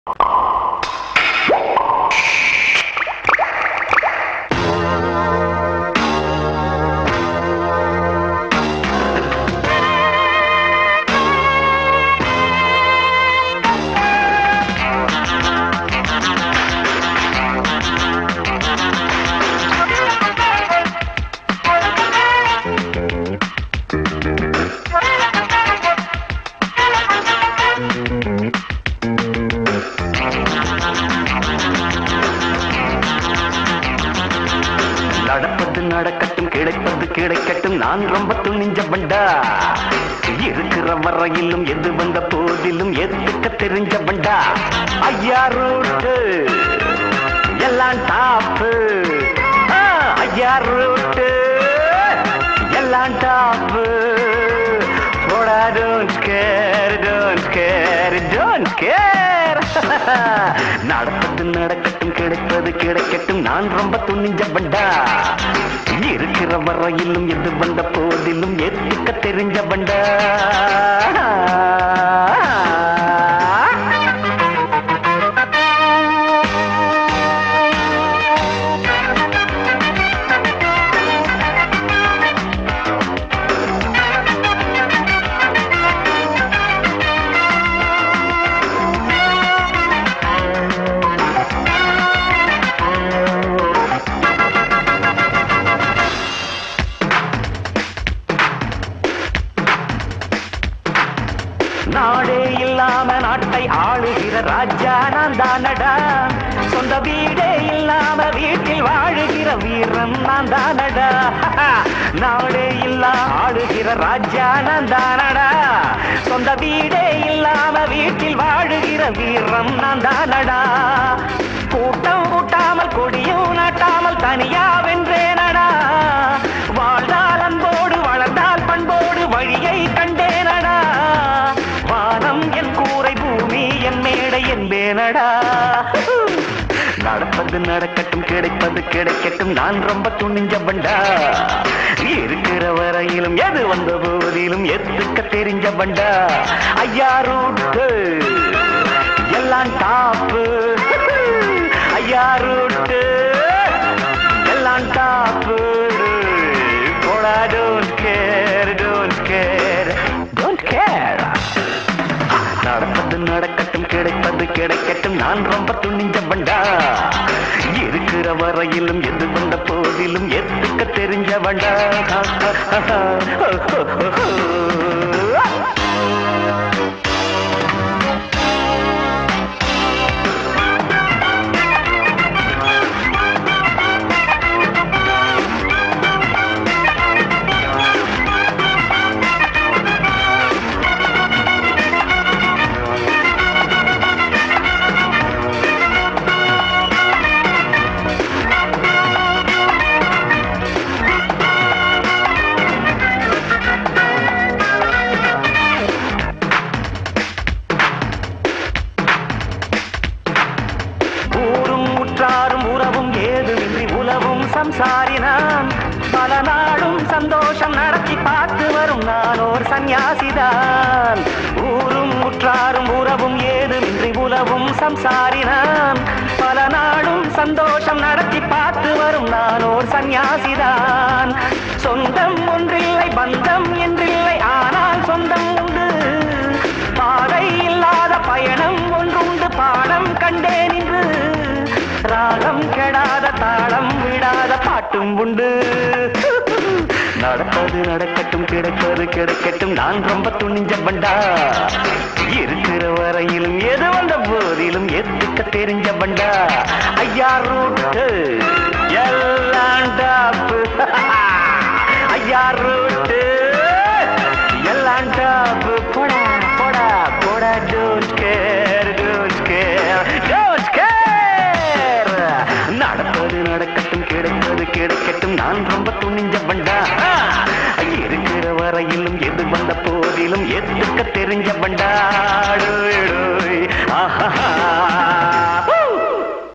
நடப்பது நடக்கட்டும் கிடைப்பது கிடைக்கட்டும் நான் ரொம்ப துணிஞ்ச பண்டா இருக்கிற வரையிலும் எது வந்த போதிலும் எதுக்க தெரிஞ்ச பண்டா ஐயா ரூட்டு எல்லாம் டாப்பு ஐயா ரூட்டு எல்லாம் டாப்பு போடா don't care don't care don't care நடப்பது நடக்கட்டும் கிடைப்பது கிடைக்கட்டும் நான் ரொம்ப துணிஞ்ச பண்டா இருக்கிற வரையிலும் எது வந்த போதிலும் எதுக்க தெரிஞ்ச பண்டா நாடே இல்லாம நாட்டை ஆளுகிற ராஜா நான் தானடா சொந்த வீடே இல்லாம வீட்டில் வாழுகிற வீரன் நான் தானடா நாடே இல்லா ஆளுகிற ராஜா நான் தானடா சொந்த வீடே இல்லாம வீட்டில் வாழுகிற வீரன் நான் தானடா கூட்டம் கூட்டாமல் கொடியும் நாட்டாமல் தனியா வென்றேனடா வாழ்ந்தால் அன்போடு வளர்ந்தால் பண்போடு வழியை கண்டேனடா வானம் என் கூரை பூமி என் மேடை என்பேனடா நடப்பது நடக்கட்டும் கிடைப்பது கிடைக்கட்டும் நான் ரொம்ப துணிஞ்ச பண்டா இருக்கிற வரையிலும் எது வந்த போதிலும் எதுக்க தெரிஞ்ச பண்டா ஐயா ரூட்டு எல்லாம் டாப்பு ஐயா ரூட்டு எல்லாம் டாப்பு போடா don't care don't care don't care நடப்பது நடக்கட்டும் கிடைப்பது கிடைக்கட்டும் நான் ரொம்ப துணிஞ்ச பண்டா இருக்கிற வரையிலும் எது வந்த போதிலும் எதுக்க தெரிஞ்ச பண்டா ஊரும் உற்றாரும் உறவும் ஏதுமின்றி உலவும் சம்சாரினான் பல நாளும் சந்தோஷம் நடத்தி பார்த்து வரும் நான் ஓர் சந்நியாசிதான் ஊரும் உற்றாரும் உறவும் ஏதுமின்றி உலவும் சம்சாரினான் பல நாளும் சந்தோஷம் நடத்தி பார்த்து வரும் நான் ஓர் சந்நியாசிதான் சொந்தம் ஒன்றில்லை பந்தம் என்றில்லை ஆனால் சொந்தம் உண்டு பாதை இல்லாத பயணம் ஒன்றுண்டு பாடம் கண்டேன் இன்று ராகம் கெடாத தாளம் விடாத பாட்டும் உண்டு நடப்பது நடக்கட்டும் கிடைப்பது கிடைக்கட்டும் நான் ரொம்ப துணிஞ்ச பண்டா இருக்கிற வரையிலும் எது வந்த போதிலும் எதுக்க தெரிஞ்ச பண்டா ஐயா ரூட்டு எல்லாம் டாப்பு ஐயா ரூட்டு எல்லாம் டாப்பு போடா போடா போடா don't care don't care don't care நடப்பது நடக்கட்டும் கிடைப்பது கிடைக்கட்டும் நான் ரொம்ப துணிஞ்ச பண்டா இருக்கிற வரையிலும் எது வந்த போதிலும் எதுக்க தெரிஞ்ச பண்டாடு